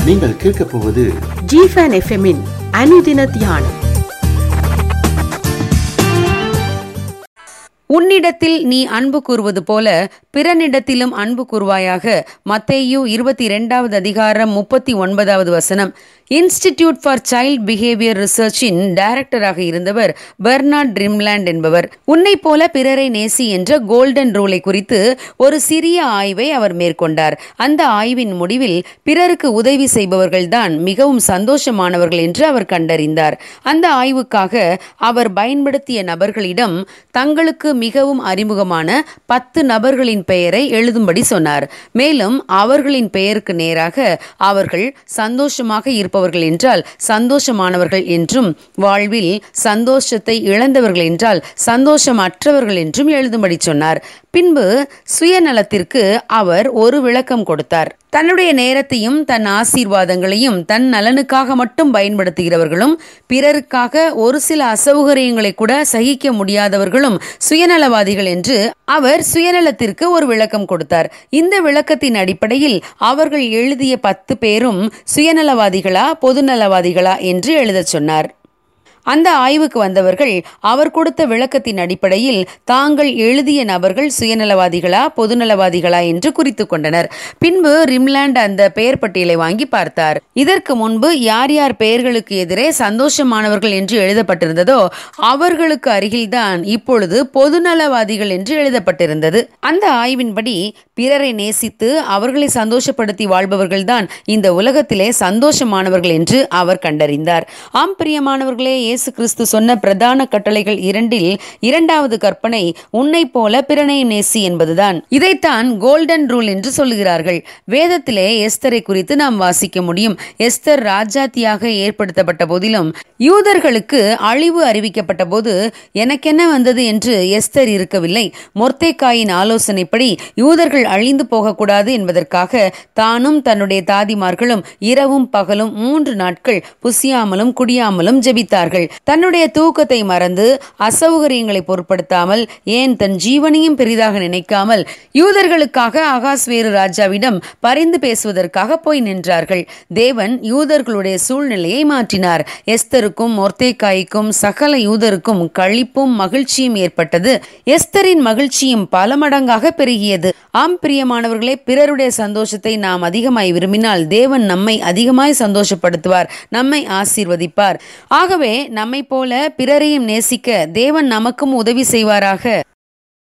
நீங்கள் கேட்கப் போவது ஜிஃபன் எஃப்எம்மின் அனுதின தியானம் உன்னிடத்தில் நீ அன்பு கூறுவது போல பிறனிடத்திலும் அன்பு கூறுவாயாக மத்தேயு இருபத்தி இரண்டாவது அதிகாரம் முப்பத்தி ஒன்பதாவது வசனம் இன்ஸ்டிடியூட் ஃபார் சைல்ட் பிஹேவியர் ரிசர்ச்சின் டைரக்டராக இருந்தவர் பெர்னார்ட் ட்ரிம்லேண்ட் என்பவர் உன்னை போல பிறரை நேசி என்ற கோல்டன் ரூலை குறித்து ஒரு சிறிய ஆய்வை அவர் மேற்கொண்டார் அந்த ஆய்வின் முடிவில் பிறருக்கு உதவி செய்பவர்கள்தான் மிகவும் சந்தோஷமானவர்கள் என்று அவர் கண்டறிந்தார் அந்த ஆய்வுக்காக அவர் பயன்படுத்திய நபர்களிடம் தங்களுக்கு மிகவும் அறிமுகமான பத்து நபர்களின் பெயரை எழுதும்படி சொன்னார் மேலும் அவர்களின் பெயருக்கு நேராக அவர்கள் சந்தோஷமாக இருப்பவர்கள் என்றால் சந்தோஷமானவர்கள் என்றும் வாழ்வில் சந்தோஷத்தை இழந்தவர்கள் என்றால் சந்தோஷமற்றவர்கள் என்றும் எழுதும்படி சொன்னார் பின்பு சுயநலத்திற்கு அவர் ஒரு விளக்கம் கொடுத்தார் தன்னுடைய நேரத்தையும் தன் ஆசீர்வாதங்களையும் தன் நலனுக்காக மட்டும் பயன்படுத்துகிறவர்களும் பிறருக்காக ஒரு சில அசௌகரியங்களை கூட சகிக்க முடியாதவர்களும் சுயநலவாதிகள் என்று அவர் சுயநலத்திற்கு ஒரு விளக்கம் கொடுத்தார் இந்த விளக்கத்தின் அடிப்படையில் அவர்கள் எழுதிய பத்து பேரும் சுயநலவாதிகளா பொதுநலவாதிகளா என்று எழுதச் சொன்னார் அந்த ஆய்வுக்கு வந்தவர்கள் அவர் கொடுத்த விளக்கத்தின் அடிப்படையில் தாங்கள் எழுதிய நபர்கள் சுயநலவாதிகளா பொதுநலவாதிகளா என்று குறித்து கொண்டனர் பின்பு ரிம்லாண்ட் அந்த பெயர் பட்டியலை வாங்கி பார்த்தார் இதற்கு முன்பு யார் யார் பெயர்களுக்கு எதிரே சந்தோஷமானவர்கள் என்று எழுதப்பட்டிருந்ததோ அவர்களுக்கு அருகில்தான் இப்பொழுது பொதுநலவாதிகள் என்று எழுதப்பட்டிருந்தது அந்த ஆய்வின்படி பிறரை நேசித்து அவர்களை சந்தோஷப்படுத்தி வாழ்பவர்கள்தான் இந்த உலகத்திலே சந்தோஷமானவர்கள் என்று அவர் கண்டறிந்தார் ஆம் பிரியமானவர்களே இயேசு கிறிஸ்து சொன்ன பிரதான கட்டளைகள் இரண்டில் இரண்டாவது கற்பனை உன்னை போல பிறனை நேசி என்பதுதான் இதைத்தான் கோல்டன் ரூல் என்று சொல்லுகிறார்கள் வேதத்திலே எஸ்தரை குறித்து நாம் வாசிக்க முடியும் எஸ்தர் ராஜாத்தியாக ஏற்படுத்தப்பட்ட போதிலும் யூதர்களுக்கு அழிவு அறிவிக்கப்பட்ட போது எனக்கென்ன வந்தது என்று எஸ்தர் இருக்கவில்லை மொர்த்தேக்காயின் ஆலோசனைப்படி யூதர்கள் அழிந்து போகக்கூடாது என்பதற்காக தானும் தன்னுடைய தாதிமார்களும் இரவும் பகலும் மூன்று நாட்கள் புசியாமலும் குடியாமலும் ஜெபித்தார்கள் தன்னுடைய தூக்கத்தை மறந்து அசௌகரியங்களை பொருட்படுத்தாமல் ஏன் தன் ஜீவனையும் பெரிதாக நினைக்காமல் யூதர்களுக்காக அகாஸ்வேரு ராஜாவிடம் பரிந்து பேசுவதற்காக போய் நின்றார்கள் தேவன் யூதர்களுடைய சூழ்நிலையை மாற்றினார் எஸ்தருக்கும் மொர்த்தேக்காய்க்கும் சகல யூதருக்கும் களிப்பும் மகிழ்ச்சியும் ஏற்பட்டது எஸ்தரின் மகிழ்ச்சியும் பல மடங்காக பெருகியது ஆம் பிரியமானவர்களே பிறருடைய சந்தோஷத்தை நாம் அதிகமாய் விரும்பினால் தேவன் நம்மை அதிகமாய் சந்தோஷப்படுத்துவார் நம்மை ஆசீர்வதிப்பார் ஆகவே நம்மை போல பிறரையும் நேசிக்க தேவன் நமக்கும் உதவி செய்வாராக